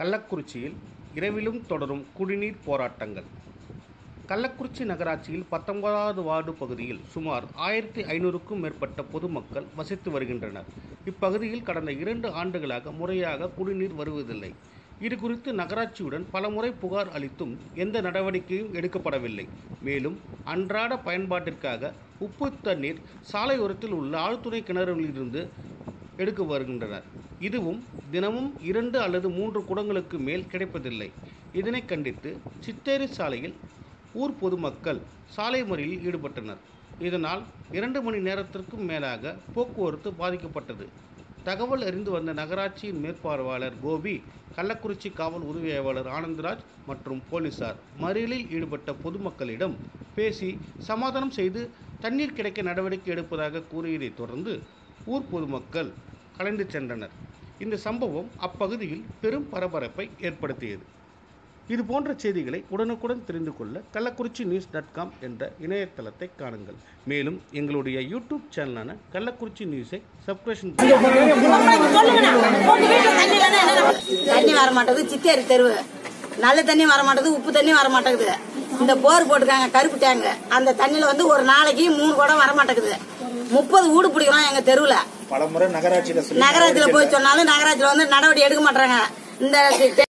கள்ளக்குறிச்சியில் இரவிலும் தொடரும் குடிநீர் போராட்டங்கள் கள்ளக்குறிச்சி நகராட்சியில் பத்தொன்பதாவது வார்டு பகுதியில் சுமார் ஆயிரத்தி ஐநூறுக்கும் மேற்பட்ட பொதுமக்கள் வசித்து வருகின்றனர் இப்பகுதியில் கடந்த இரண்டு ஆண்டுகளாக முறையாக குடிநீர் வருவதில்லை இது குறித்து நகராட்சியுடன் பலமுறை புகார் அளித்தும் எந்த நடவடிக்கையும் எடுக்கப்படவில்லை மேலும் அன்றாட பயன்பாட்டிற்காக உப்பு தண்ணீர் சாலையோரத்தில் உள்ள ஆழ்துணை கிணறுகளிலிருந்து எடுக்க வருகின்றனர் இதுவும் தினமும் இரண்டு அல்லது மூன்று குடங்களுக்கு மேல் கிடைப்பதில்லை இதனை கண்டித்து சித்தேரி சாலையில் ஊர் பொதுமக்கள் சாலை மறியலில் ஈடுபட்டனர் இதனால் இரண்டு மணி நேரத்திற்கும் மேலாக போக்குவரத்து பாதிக்கப்பட்டது தகவல் அறிந்து வந்த நகராட்சியின் மேற்பார்வையாளர் கோபி கள்ளக்குறிச்சி காவல் உதவியாளர் ஆனந்தராஜ் மற்றும் போலீசார் மறியலில் ஈடுபட்ட பொதுமக்களிடம் பேசி சமாதானம் செய்து தண்ணீர் கிடைக்க நடவடிக்கை எடுப்பதாக கூறியதைத் தொடர்ந்து ஊர் பொதுமக்கள் கலைந்து சென்றனர் இந்த சம்பவம் அப்பகுதியில் பெரும் பரபரப்பை ஏற்படுத்தியது இது போன்ற செய்திகளை உடனுக்குடன் தெரிந்து கொள்ள கள்ளக்குறிச்சி நியூஸ் டாட் காம் என்ற இணையதளத்தை காணுங்கள் மேலும் எங்களுடைய யூடியூப் சேனலான கள்ளக்குறிச்சி நியூஸை சப்ஸ்கிரிப்ஷன் தண்ணி வர மாட்டேங்குது சித்தேரி தெருவு நல்ல தண்ணி வர மாட்டேங்குது உப்பு தண்ணி வர மாட்டேங்குது இந்த போர் போட்டுருக்காங்க கருப்பு டேங்க் அந்த தண்ணியில வந்து ஒரு நாளைக்கு மூணு குடம் வர மாட்டேங்குது முப்பது வீடு பிடிக்கிறோம் எங்க தெருவுல பல முறை நகராட்சியில சொல்லி நகராட்சியில போய் சொன்னாலும் நகராட்சியில வந்து நடவடிக்கை எடுக்க மாட்டாங்க இந்த